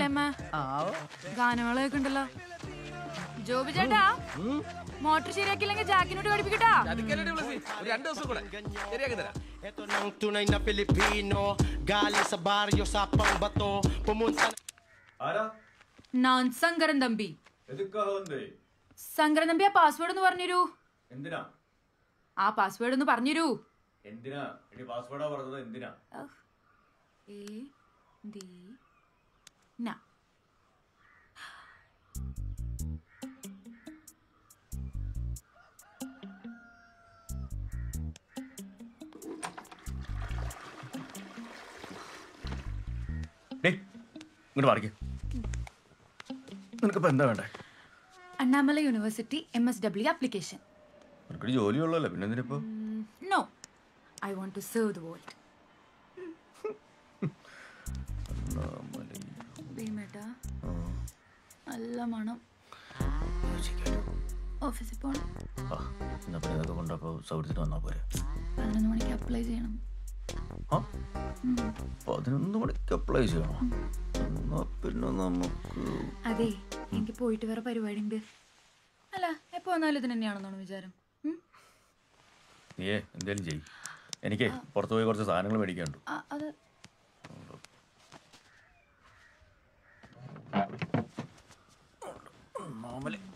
ഇല്ലായ്മ ഗാനമേളയൊക്കെ ഉണ്ടല്ലോ ജോബി ചേട്ടാ മോട്ടർ ശരിയാക്കില്ലെങ്കിൽ ജാക്കിനോട് പഠിപ്പിക്കട്ടാ ചതിക്കലടി വിളിച്ച് ഒരു രണ്ട് ദിവസം കൂടെ ശരിയാക്കി തരാം Ito ng tunay na Pilipino Galing sa baryo sa pangbato Pumunta na ആരാ ഞാൻ സങ്കരൻ തമ്പി എതുക്കാ വന്നേ സങ്കരൻ തമ്പി ആ പാസ്വേഡ് ഒന്ന് പറഞ്ഞുതരൂ എന്തിനാ ആ പാസ്വേഡ് ഒന്ന് പറഞ്ഞുതരൂ എന്തിനാ എടി പാസ്വേർഡാ പറഞ്ഞത് എന്തിനാ എ ഡി ന ഡേ ഇങ്ങോട്ട് മാറിക്കേ നിനക്കിപ്പോ എന്താ വേണ്ടേ Annamalai university M S W application നിനക്കൊരു ജോലിയുള്ളല്ലോ പിന്നെ എന്തിനിപ്പോ no I want to serve the world ഭീമേട്ടാ നല്ല മണം ഓഫീസിൽ പോണം ആ എന്നാ പിന്നെ ഇതൊക്കെ കൊണ്ടപ്പോ സൗകര്യത്തിന് വന്നാ പോരെ പതിനൊന്ന് മണിക്ക് അപ്ലൈ ചെയ്യണം ആ പതിനൊന്ന് മണിക്ക് അപ്ലൈ ചെയ്യണം എന്നാ പിന്നെ നമുക്ക് അതെ എനിക്ക് പോയിട്ട് വേറെ പരിപാടി ഉണ്ട് അല്ല എപ്പോ വന്നാലും ഇത് തന്നെയാണെന്നാണ് വിചാരം ഉം? നീയേ എന്തേലും ചെയ്യ് എനിക്ക് പുറത്ത് പോയി കുറച്ച് സാധനങ്ങൾ മേടിക്കാനുണ്ട് ആ, അത് മാമലെ